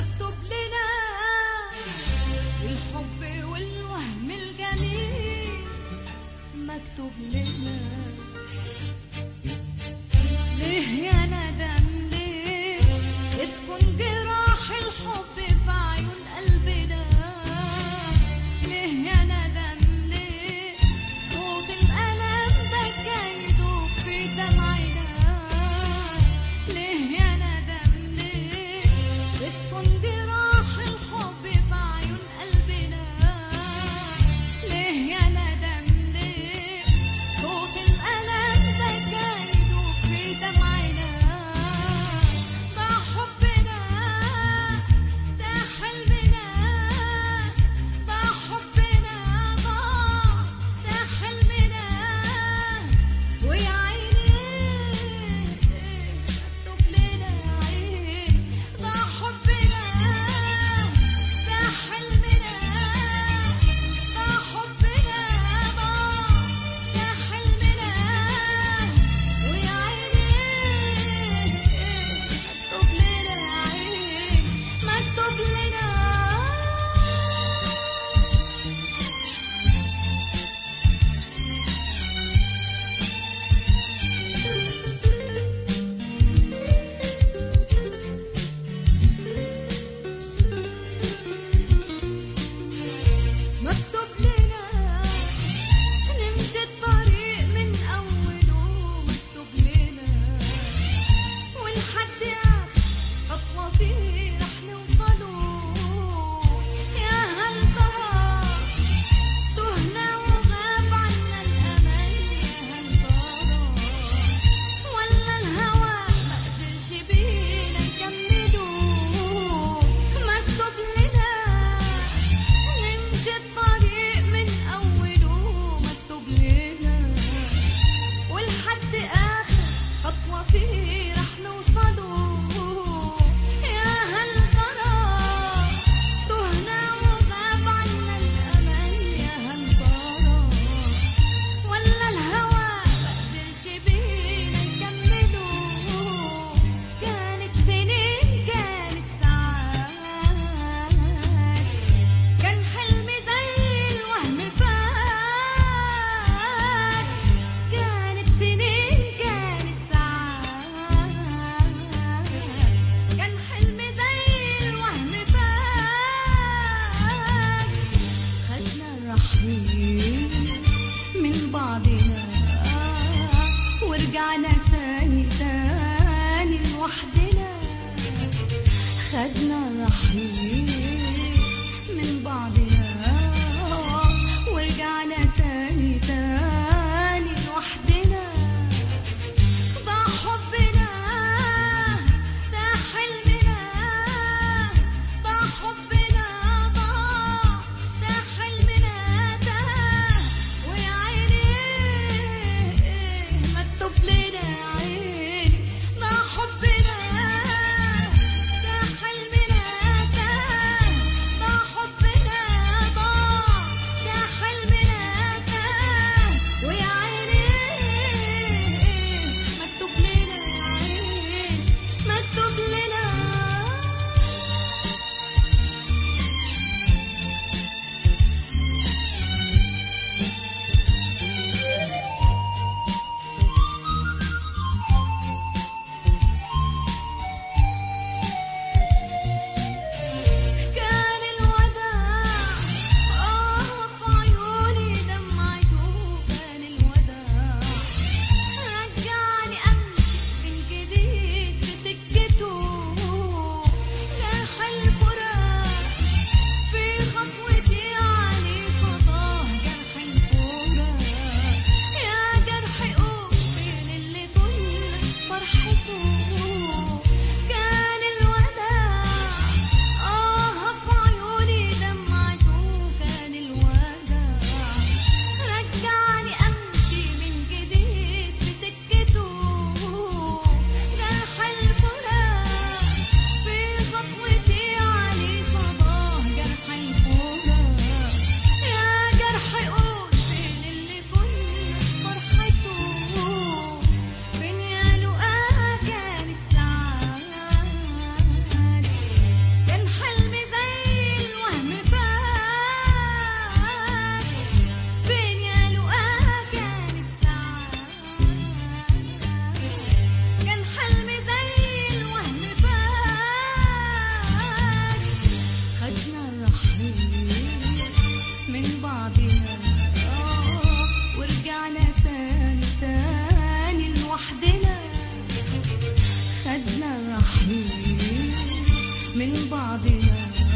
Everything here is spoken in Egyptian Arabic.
مكتوب لنا الحب والوهم الجميل مكتوب لنا ليه يا ندم ليه اسكن جراح الحب في عيون قلبنا ليه يا ندم ليه صوت الألم بكى يدوب في دمعنا ليه يا ندم ليه اسكن جراح الحب في عيون قلبنا ليه يا ندم ليه صوت الألم بكى يدوب في دمعنا ده حبنا ده حلمنا ده حبنا ضاع ده حلمنا ويا عيني مكتوب لنا عين ده حبنا ده حلمنا ده حبنا ضاع ده حلمنا ويا عيني مكتوب لنا عين مكتوب لنا مكتوب لنا نمشي الطريق من أوله مكتوب لنا ولحد آخر خطوة فيه رح نوصله يا هل ترى تهنا وغاب عنا الأمل يا هل ترى ولا الهوى ما قدرش بينا نكمله مكتوب لنا نمشي الطريق من أوله مكتوب لنا ولحد آخر خطوة فيه رح نوصله يا هل ترى تهنا وغاب عنا الأمل يا هل ترى ولا الهوى مقدرش بينا نكمله كانت سنين كانت ساعات كان حلمي زي الوهم فات كانت سنين كانت ساعات كان حلمي زي الوهم فات خدنا الرحيل من بعضنا ورجعنا تاني تاني لوحدنا خدنا الرحيل من بعضنا ورجعنا تاني تاني لوحدنا ده حبنا ده حلمنا ده حبنا ضاع ده حلمنا ده ويا عيني مكتوب لنا عيني ده حبنا ده حلمنا ده ده حبنا بعضنا